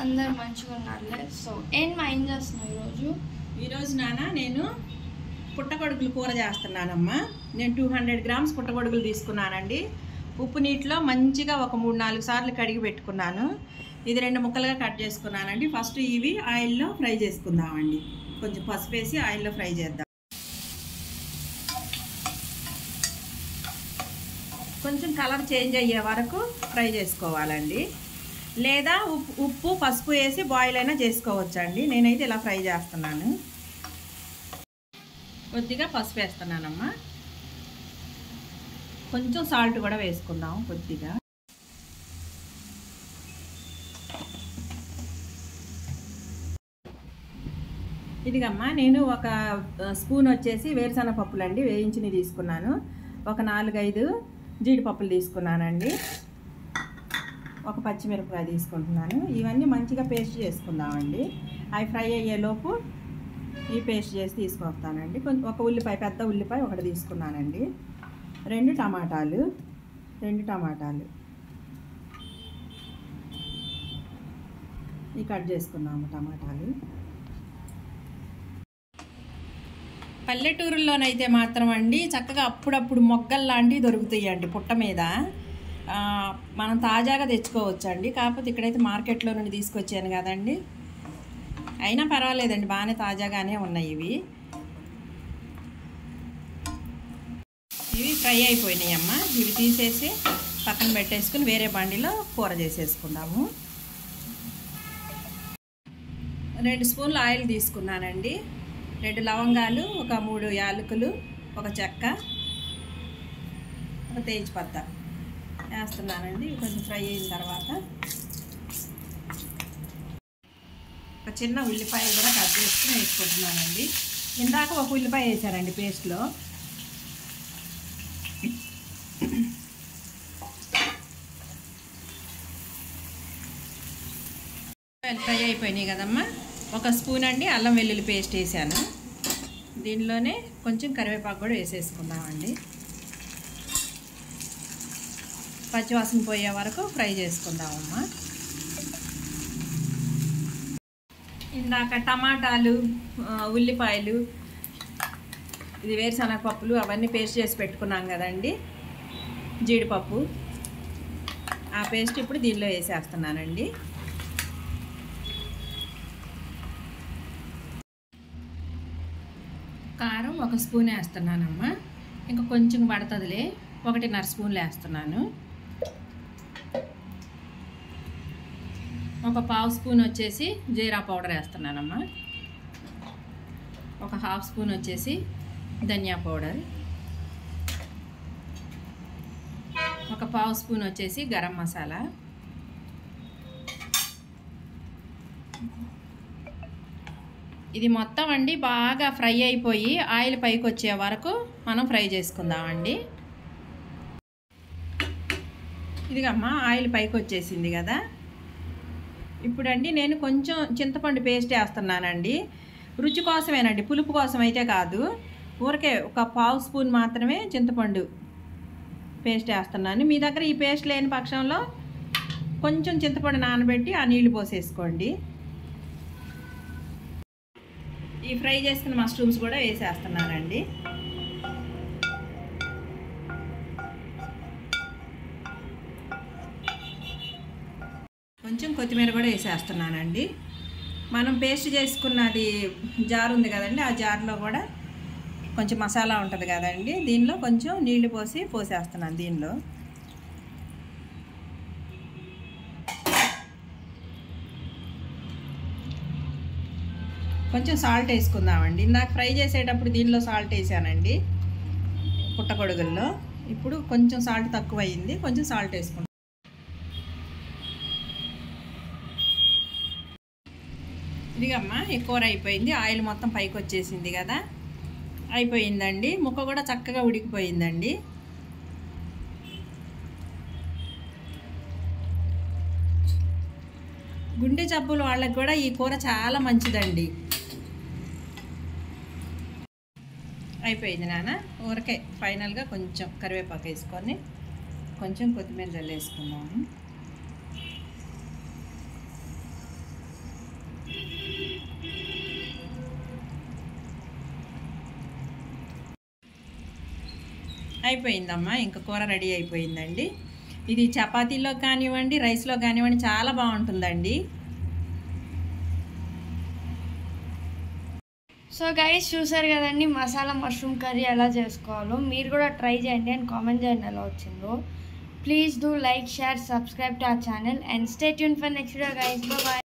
అందరు మంచిగా ఉన్నారులే సో ఏం మా ఏం చేస్తున్నావు ఈరోజు ఈరోజు నాన్న నేను పుట్టగొడుగులు కూర చేస్తున్నానమ్మా నేను టూ హండ్రెడ్ గ్రామ్స్ పుట్టగొడుగులు తీసుకున్నానండి ఉప్పు నీటిలో మంచిగా ఒక మూడు నాలుగు సార్లు కడిగి పెట్టుకున్నాను ఇది రెండు ముక్కలుగా కట్ చేసుకున్నానండి ఫస్ట్ ఇవి ఆయిల్లో ఫ్రై చేసుకుందామండి కొంచెం పసుపు వేసి ఆయిల్లో ఫ్రై చేద్దాం కొంచెం కలర్ చేంజ్ అయ్యే వరకు ఫ్రై చేసుకోవాలండి లేదా ఉప్పు ఉప్పు పసుపు వేసి బాయిల్ అయినా చేసుకోవచ్చండి నేనైతే ఇలా ఫ్రై చేస్తున్నాను కొద్దిగా పసుపు వేస్తున్నానమ్మా కొంచెం సాల్ట్ కూడా వేసుకుందాం కొద్దిగా ఇదిగమ్మా నేను ఒక ఆ, స్పూన్ వచ్చేసి వేరుశనగ పప్పులండి వేయించినవి తీసుకున్నాను ఒక నాలుగైదు జీడిపప్పులు తీసుకున్నానండి ఒక పచ్చిమిరపకాయ తీసుకుంటున్నాను ఇవన్నీ మంచిగా పేస్ట్ చేసుకుందామండి అవి ఫ్రై అయ్యేలోపు ఈ పేస్ట్ చేసి తీసుకొస్తానండి కొంచెం ఒక ఉల్లిపాయ పెద్ద ఉల్లిపాయ ఒకటి తీసుకున్నానండి రెండు టమాటాలు రెండు టమాటాలు ఈ కట్ చేసుకున్నాము టమాటాలు పల్లెటూరుల్లోనైతే మాత్రం అండి చక్కగా అప్పుడప్పుడు మొగ్గలు లాంటివి దొరుకుతాయండి పుట్ట మీద ఆ, మనం తాజాగా తెచ్చుకోవచ్చు అండి కాకపోతే ఇక్కడైతే మార్కెట్లో నుండి తీసుకొచ్చాను కదండి అయినా పర్వాలేదండి బాగానే తాజాగానే ఉన్నాయి ఇవి ఇవి ఫ్రై అయిపోయినాయి అమ్మ ఇవి తీసేసి పక్కన పెట్టేసుకుని వేరే బండిలో కూర చేసేసుకుందాము రెండు స్పూన్లు ఆయిల్ తీసుకున్నానండి రెండు లవంగాలు ఒక మూడు యాలకులు ఒక చెక్క ఒక తేజ్పత్తా వేస్తున్నానండి ఇవి కొంచెం ఫ్రై అయిన తర్వాత ఒక చిన్న ఉల్లిపాయ కూడా కట్ చేసుకుని వేసుకుంటున్నానండి ఇందాక ఒక ఉల్లిపాయ వేసానండి పేస్ట్లో ఫ్రై అయిపోయినాయి కదమ్మా ఒక స్పూన్ అండి అల్లం వెల్లుల్లి పేస్ట్ వేసాను దీనిలోనే కొంచెం కరివేపాకు కూడా వేసేసుకుందామండి పచ్చివాసన పోయే వరకు ఫ్రై చేసుకుందామమ్మా ఇందాక టమాటాలు ఆ, ఉల్లిపాయలు ఇది వేరుశనగ పప్పులు అవన్నీ పేస్ట్ చేసి పెట్టుకున్నాం కదండి జీడిపప్పు ఆ పేస్ట్ ఇప్పుడు దీనిలో వేసేస్తున్నానండి కారం ఒక స్పూన్ వేస్తున్నానమ్మా ఇంకా కొంచెం పడుతుందిలే ఒకటిన్నర స్పూన్లు వేస్తున్నాను ఒక పావు స్పూన్ వచ్చేసి జీరా పౌడర్ వేస్తున్నానమ్మా ఒక హాఫ్ స్పూన్ వచ్చేసి ధనియా పౌడర్ ఒక పావు స్పూన్ వచ్చేసి గరం మసాలా ఇది మొత్తం అండి బాగా ఫ్రై అయిపోయి ఆయిల్ పైకి వచ్చే వరకు మనం ఫ్రై చేసుకుందామండి ఇదిగమ్మా ఆయిల్ పైకి వచ్చేసింది కదా ఇప్పుడండి నేను కొంచెం చింతపండు పేస్ట్ వేస్తున్నానండి రుచి కోసమేనండి పులుపు కోసం అయితే కాదు ఊరికే ఒక పావు స్పూన్ మాత్రమే చింతపండు పేస్ట్ వేస్తున్నాను మీ దగ్గర ఈ పేస్ట్ లేని పక్షంలో కొంచెం చింతపండు నానబెట్టి ఆ నీళ్లు పోసేసుకోండి ఈ ఫ్రై చేసుకున్న మష్రూమ్స్ కూడా వేసేస్తున్నానండి కొంచెం కొత్తిమీర కూడా వేసేస్తున్నానండి మనం పేస్ట్ చేసుకున్నది జార్ ఉంది కదండి ఆ జార్లో కూడా కొంచెం మసాలా ఉంటుంది కదండి దీనిలో కొంచెం నీళ్లు పోసి పోసేస్తున్నాను దీనిలో కొంచెం సాల్ట్ వేసుకుందామండి ఇందాక ఫ్రై చేసేటప్పుడు దీనిలో సాల్ట్ వేసానండి పుట్టగొడుగుల్లో ఇప్పుడు కొంచెం సాల్ట్ తక్కువ అయింది కొంచెం సాల్ట్ వేసుకుంటాం ఇదిగమ్మా ఈ కూర అయిపోయింది ఆయిల్ మొత్తం పైకి వచ్చేసింది కదా అయిపోయిందండి ముక్క కూడా చక్కగా ఉడికిపోయిందండి గుండె జబ్బులు వాళ్ళకి కూడా ఈ కూర చాలా మంచిదండి అయిపోయింది నాన్న ఊరకే ఫైనల్గా కొంచెం కరివేపాకు వేసుకొని కొంచెం కొత్తిమీర జల్లేసుకుందాము అయిపోయిందమ్మా ఇంకా కూర రెడీ అయిపోయిందండి ఇది చపాతీలో కానివ్వండి రైస్లో కానివ్వండి చాలా బాగుంటుందండి సో గైస్ చూసారు కదండి మసాలా మష్రూమ్ కర్రీ ఎలా చేసుకోవాలో మీరు కూడా ట్రై చేయండి అండ్ కామెంట్ చేయండి ఎలా వచ్చిందో please do like share subscribe to our channel and stay tuned for next video guys bye